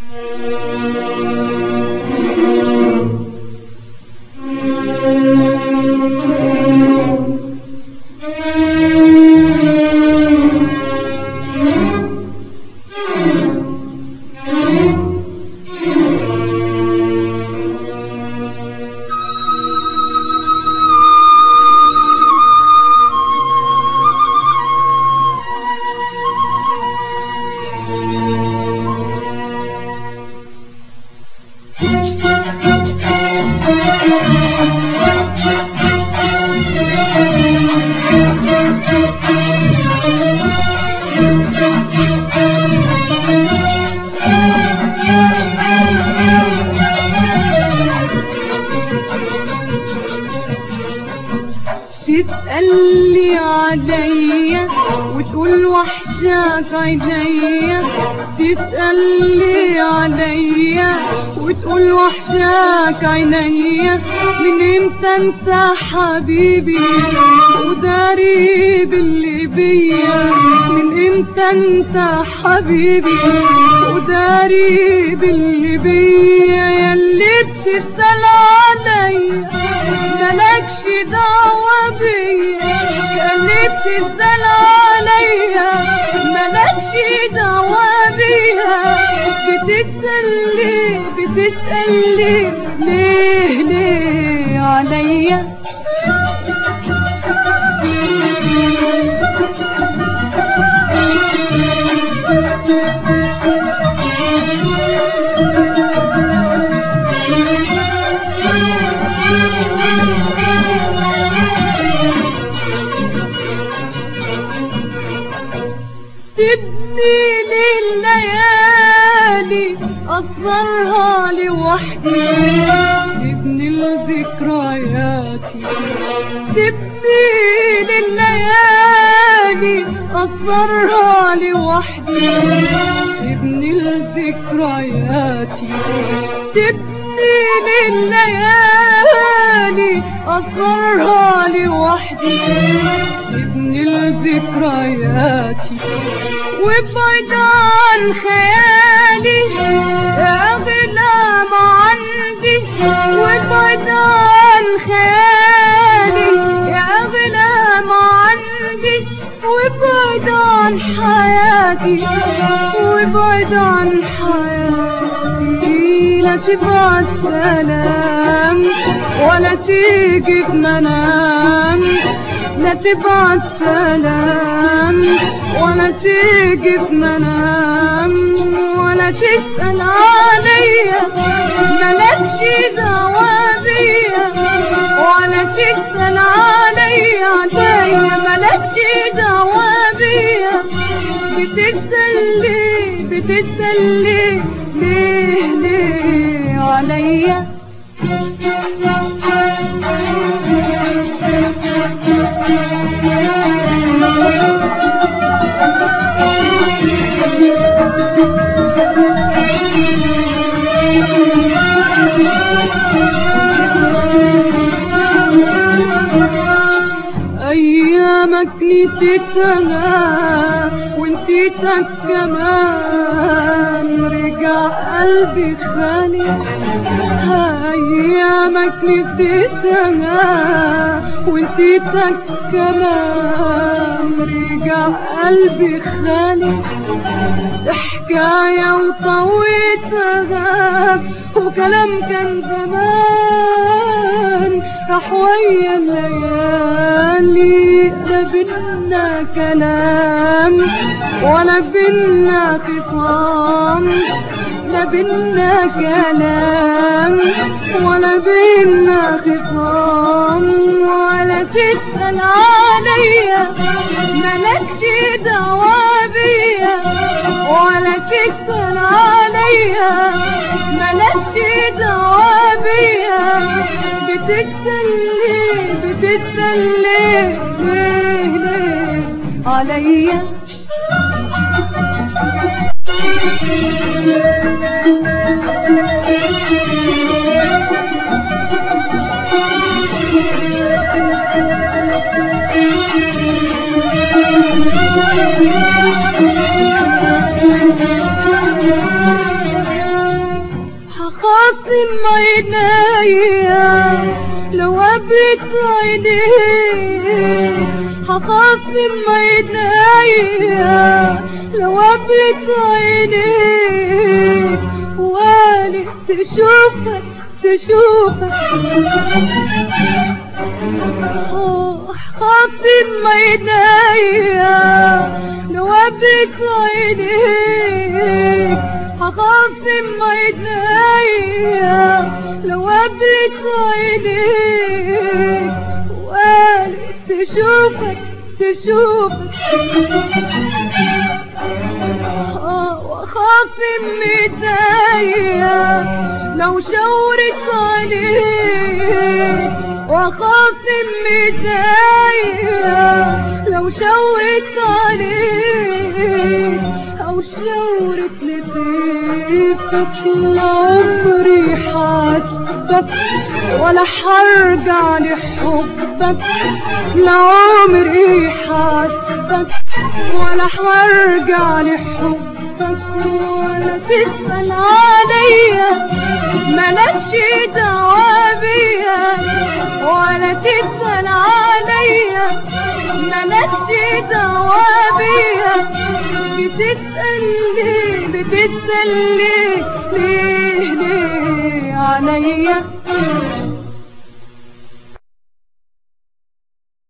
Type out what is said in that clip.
تسألي عليا وتقول وحشاك عينيا تسألي عليا وتقول وحشاك عينيا من امتى انت حبيبي وداري باللي بيا من امتى انت حبيبي وداري باللي بيا ياللي بتسأل عليا مالكش دعوة بيا ياللي بتسأل عليا مالكش دعوة بيا بتسألي بتسألي ليه ليه عليا سيبني لليالي أصغرها لوحدي سيبني لذكرياتي سيبني لليالي أصغرها لوحدي سيبني لذكرياتي سيبني لليالي أصغرها لوحدي سيبني لذكرياتي وابعد عن خيالي اغلى ما عندي وابعد عن خيالي اغلى ما عندي وابعد عن حياتي وابعد عن حياتي لا تبعت سلام ولا تيجي بمنام لا تبعت سلام ولا تيجي بمنام ولا تسأل عليا مالكش دعوة بيا ولا تسأل عليا عليا مالكش دعوة بيا بتسألي بتسألي ليه ليه عليا ايامك نسيتها ونسيتك كمان رجع قلبي خالي ايامك نسيتها ونسيتك كمان رجع قلبي خالي حكاية وطويتها وكلام كان زمان راح ويا الليالي لا بينا كلام ولا بينا خصام لا بينا كلام ولا بينا خصام ولا تسأل عليا مالكش دعوة بيا ولا تسأل عليا مالكش دعوة بيا بتتسلي بتتسلي ليه ليه عليا هخاصم عينيا لو قبلت عينيك هخاصم عينيا لو قبلت عينيك والي تشوفك تشوفك خاصم عينيا لو قبلت عينيك هخاصم عينيا لو قبلت عينيك وقالت تشوفك تشوفك وخاصم ايديا لو شاورت عليك وخاصم ايديا لو شاورت عليك او شاورت لطيفك لعمري حاسبك ولا حرجع لحبك لعمري حاسبك ولا حرجع لحبك ولا تسأل عليا مالكش دعوة بيا ولا تسأل عليا مالكش دعوة بيا بتسأل ليه بتسأل ليه ليه ليه عليا